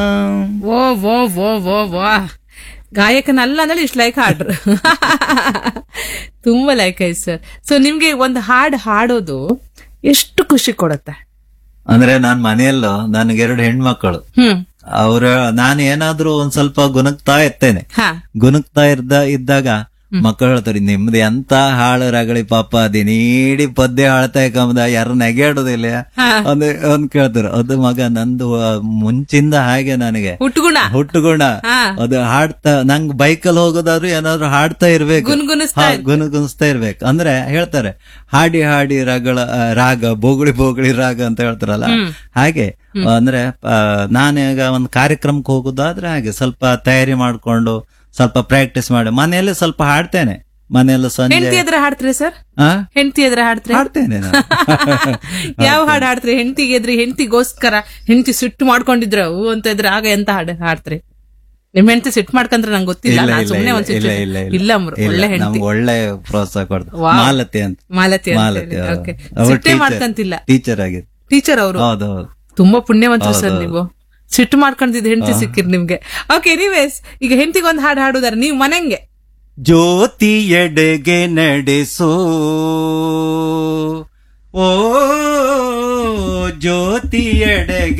ಓ ಓ ಓ ಓ ವಾ ಗಾಯಕನಲ್ಲ ಅಂದ್ರೆ ಇಷ್ಟು ಲೈಕ್ ಹಾಡ್ರು ತುಂಬಾ ಲೈಕ್ ಆಯ್ತು ಸರ್ ಸೊ ನಿಮ್ಗೆ ಒಂದು ಹಾಡು ಹಾಡೋದು ಎಷ್ಟು ಖುಷಿ ಕೊಡುತ್ತೆ ಅಂದ್ರೆ ನಾನ್ ಮನೆಯಲ್ಲೂ ನನಗೆರಡು ಹೆಣ್ಮಕ್ಕಳು ಹ್ಮ್ ಅವ್ರ ನಾನು ಏನಾದ್ರೂ ಒಂದ್ ಸ್ವಲ್ಪ ಗುಣಗ್ತಾ ಇರ್ತೇನೆ ಹಾ ಗುಣಗ್ತಾ ಇದ್ದ ಇದ್ದಾಗ ಮಕ್ಕಳು ಹೇಳ್ತಾರೆ ನಿಮ್ದು ಎಂತ ಹಾಳು ರಗಳಿ ಪಾಪ ಅದಿನೀಡಿ ಪದ್ಯ ಹಾಳ್ತಾ ಕಂಬದ ಯಾರು ನೆಗೆಡುದಿಲ್ಲ ಒಂದು ಒಂದ್ ಕೇಳ್ತಾರೆ ಅದು ಮಗ ನಂದು ಆ, ಮುಂಚಿಂದ ಹಾಗೆ ನನಗೆ ಹುಟ್ಟುಗುಣ ಹುಟ್ಟುಗುಣ ಹಾ. ಅದು ಹಾಡ್ತಾ ನಂಗ್ ಬೈಕಲ್ಲಿ ಹೋಗೋದಾದ್ರೂ ಏನಾದ್ರು ಹಾಡ್ತಾ ಇರ್ಬೇಕು ಗುನ್ಗುನಿಸ್ತಾ ಹಾ, ಗುನುಗುನಿಸ್ತಾ ಇರ್ಬೇಕು ಅಂದ್ರೆ ಹೇಳ್ತಾರೆ ಹಾಡಿ ಹಾಡಿ ರಾಗಳ ಆ, ರಾಗ ಬೋಗುಳಿ ಬೋಗುಳಿ ರಾಗ ಅಂತ ಹೇಳ್ತಾರಲ್ಲ ಹಾಗೆ ಅಂದ್ರೆ ಆ, ನಾನೀಗ ಒಂದು ಕಾರ್ಯಕ್ರಮಕ್ಕೆ ಹೋಗೋದಾದ್ರೆ ಹಾಗೆ ಸ್ವಲ್ಪ ತಯಾರಿ ಮಾಡ್ಕೊಂಡು ಸ್ವಲ್ಪ ಪ್ರಾಕ್ಟೀಸ್ ಮಾಡಿ ಮನೆಯಲ್ಲಿ ಸ್ವಲ್ಪ ಹಾಡ್ತೇನೆ ಮನೆಯಲ್ಲ ಸಂಜೆ ಹೆಂಡತಿ ಎದ್ರ ಹಾಡ್ತೀರಿ ಸರ್ ಆ? ಹೆಂಡತಿ ಎದ್ರ ಹಾಡ್ತೀರಿ ಹಾಡ್ತೇನೆ ನಾನು ಯಾವ ಹಾಡು ಹಾಡ್ತೀರಿ ಹೆಂಡತಿಗೆ ಎದ್ರಿ ಹೆಂಡತಿಗೋಸ್ಕರ ಹೆಂಡತಿ ಸಿಟ್ಟು ಮಾಡ್ಕೊಂಡಿದ್ರ ಹೂ ಅಂತ ಇದ್ರೆ ಆಗ ಎಂತ ಹಾಡು ಹಾಡ್ತೀರಿ ನಿಮ್ ಹೆಂಡತಿ ಸಿಟ್ಟು ಮಾಡ್ಕಂದ್ರೆ ನಂಗೆ ಗೊತ್ತಿಲ್ಲ ಇಲ್ಲ ನಾನ್ ಇಲ್ಲ ಸುಮ್ನೆ ಇಲ್ಲ ಒಂದ್ ಇಲ್ಲ ಸಿಟ್ಟು ಇಲ್ಲ ಇಲ್ಲ ಅಮ್ರು, ಇಲ್ಲ, ಒಳ್ಳೆ ಹೆಂಡತಿ ನಮ್ಗೆ ಒಳ್ಳೆ ಪ್ರೋತ್ಸಾಹ ಕೊಡ್ತಾರೆ ವಾವ್. ಮಾಲತಿ ಅಂತ ಮಾಲತಿ ಅಂತ ಮಾಲತಿ ಹೇಳಿ. Okay. ಅವ್ರು ಸಿಟ್ಟೇ teacher- ಮಾಡ್ಕಂತಿಲ್ಲ ಟೀಚರ್ ಆಗಿದೆ ಟೀಚರ್ ಅವರು ಹೌದು ಹೌದು ತುಂಬಾ ಪುಣ್ಯವಂತರು ಸರ್ ನೀವು ಸಿಟ್ಟು ಮಾಡ್ಕೊಂಡಿದ್ ಹೆಂಡತಿ ಸಿಕ್ಕಿರ್ ನಿಮ್ಗೆ ಓಕೆ ಎನಿವೇಸ್ ಈಗ ಹೆಂಡತಿಗೆ ಒಂದ್ ಹಾಡು ಹಾಡುದಾರೆ ನೀವು ಮನೆಂಗೆ ಜ್ಯೋತಿ ಎಡೆಗೆ ನಡೆಸೋ ಓ ಜ್ಯೋತಿ ಎಡೆಗೆ